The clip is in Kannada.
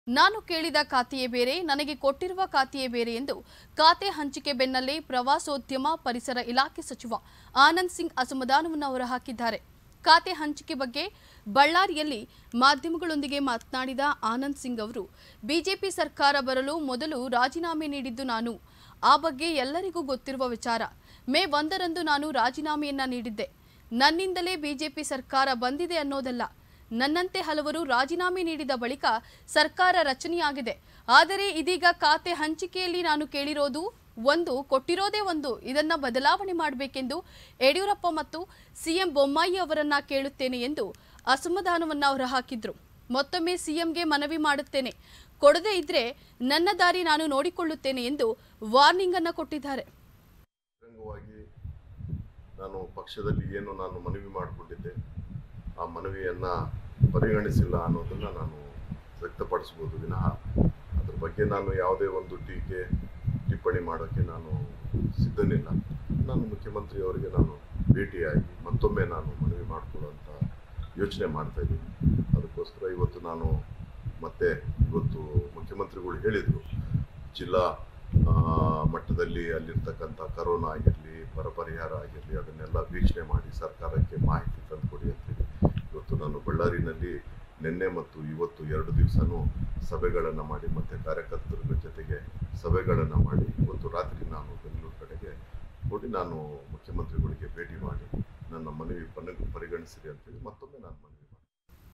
ನಾನು ಕೇಳಿದ ಖಾತೆಯೇ ಬೇರೆ ನನಗೆ ಕೊಟ್ಟಿರುವ ಖಾತೆಯೇ ಬೇರೆ ಎಂದು ಖಾತೆ ಹಂಚಿಕೆ ಬೆನ್ನಲ್ಲೇ ಪ್ರವಾಸೋದ್ಯಮ ಪರಿಸರ ಇಲಾಖೆ ಸಚಿವ ಆನಂದ್ ಸಿಂಗ್ ಅಸಮಾಧಾನವನ್ನು ಹೊರಹಾಕಿದ್ದಾರೆ ಖಾತೆ ಹಂಚಿಕೆ ಬಗ್ಗೆ ಬಳ್ಳಾರಿಯಲ್ಲಿ ಮಾಧ್ಯಮಗಳೊಂದಿಗೆ ಮಾತನಾಡಿದ ಆನಂದ್ ಸಿಂಗ್ ಅವರು ಬಿಜೆಪಿ ಸರ್ಕಾರ ಬರಲು ಮೊದಲು ರಾಜೀನಾಮೆ ನೀಡಿದ್ದು ನಾನು ಆ ಬಗ್ಗೆ ಎಲ್ಲರಿಗೂ ಗೊತ್ತಿರುವ ವಿಚಾರ ಮೇ ಒಂದರಂದು ನಾನು ರಾಜೀನಾಮೆಯನ್ನ ನೀಡಿದ್ದೆ ನನ್ನಿಂದಲೇ ಬಿಜೆಪಿ ಸರ್ಕಾರ ಬಂದಿದೆ ಅನ್ನೋದಲ್ಲ ನನ್ನಂತೆ ಹಲವರು ರಾಜೀನಾಮೆ ನೀಡಿದ ಬಳಿಕ ಸರ್ಕಾರ ರಚನೆಯಾಗಿದೆ ಆದರೆ ಇದೀಗ ಖಾತೆ ಹಂಚಿಕೆಯಲ್ಲಿ ನಾನು ಕೇಳಿರೋದು ಒಂದು ಕೊಟ್ಟಿರೋದೇ ಒಂದು ಇದನ್ನ ಬದಲಾವಣೆ ಮಾಡಬೇಕೆಂದು ಯಡಿಯೂರಪ್ಪ ಮತ್ತು ಸಿಎಂ ಬೊಮ್ಮಾಯಿ ಅವರನ್ನ ಕೇಳುತ್ತೇನೆ ಎಂದು ಅಸಮಾಧಾನವನ್ನ ಹೊರಹಾಕಿದ್ರು ಮತ್ತೊಮ್ಮೆ ಸಿಎಂಗೆ ಮನವಿ ಮಾಡುತ್ತೇನೆ ಕೊಡದೇ ಇದ್ರೆ ನನ್ನ ದಾರಿ ನಾನು ನೋಡಿಕೊಳ್ಳುತ್ತೇನೆ ಎಂದು ವಾರ್ನಿಂಗ್ ಅನ್ನ ಕೊಟ್ಟಿದ್ದಾರೆ ಬಹಿರಂಗವಾಗಿ ನಾನು ಪಕ್ಷದಲ್ಲಿ ಏನು ನಾನು ಮನವಿ ಮಾಡಿಕೊಂಡಿದ್ದೆ ಆ ಮನವಿಯನ್ನು ಪರಿಗಣಿಸಿಲ್ಲ ಅನ್ನೋದನ್ನು ನಾನು ವ್ಯಕ್ತಪಡಿಸ್ಬೋದು ವಿನಃ ಅದ್ರ ಬಗ್ಗೆ ನಾನು ಯಾವುದೇ ಒಂದು ಟೀಕೆ ಟಿಪ್ಪಣಿ ಮಾಡೋಕ್ಕೆ ನಾನು ಸಿದ್ಧನಿಲ್ಲ ನಾನು ಮುಖ್ಯಮಂತ್ರಿಯವರಿಗೆ ನಾನು ಭೇಟಿಯಾಗಿ ಮತ್ತೊಮ್ಮೆ ನಾನು ಮನವಿ ಮಾಡಿಕೊಳ್ಳುವಂಥ ಯೋಚನೆ ಮಾಡ್ತಾ ಇದ್ದೀನಿ ಅದಕ್ಕೋಸ್ಕರ ಇವತ್ತು ನಾನು ಮತ್ತೆ ಇವತ್ತು ಮುಖ್ಯಮಂತ್ರಿಗಳು ಹೇಳಿದರು ಜಿಲ್ಲಾ ಆ, ಮಟ್ಟದಲ್ಲಿ ಅಲ್ಲಿರ್ತಕ್ಕಂಥ ಕರೋನಾ ಆಗಿರಲಿ ಬರ ಪರಿಹಾರ ಆಗಿರಲಿ ಅದನ್ನೆಲ್ಲ ವೀಕ್ಷಣೆ ಮಾಡಿ ಸರ್ಕಾರಕ್ಕೆ ಮಾಹಿತಿ ತಂದುಕೊಡಿ ಅಂತೇಳಿ ಇವತ್ತು ನಾನು ಬಳ್ಳಾರಿನಲ್ಲಿ ನಿನ್ನೆ ಮತ್ತು ಇವತ್ತು ಎರಡು ದಿವಸನೂ ಸಭೆಗಳನ್ನು ಮಾಡಿ ಮತ್ತು ಕಾರ್ಯಕರ್ತರ ಜೊತೆಗೆ ಸಭೆಗಳನ್ನು ಮಾಡಿ ಇವತ್ತು ರಾತ್ರಿ ನಾನು ಬೆಂಗಳೂರು ಕಡೆಗೆ ಹೋಗಿ ನಾನು ಮುಖ್ಯಮಂತ್ರಿಗಳಿಗೆ ಭೇಟಿ ಮಾಡಿ ನನ್ನ ಮನವಿ ಪನ ಪರಿಗಣಿಸಿದೆ ಅಂತೇಳಿ ಮತ್ತೊಮ್ಮೆ ನಾನು ಮನವಿ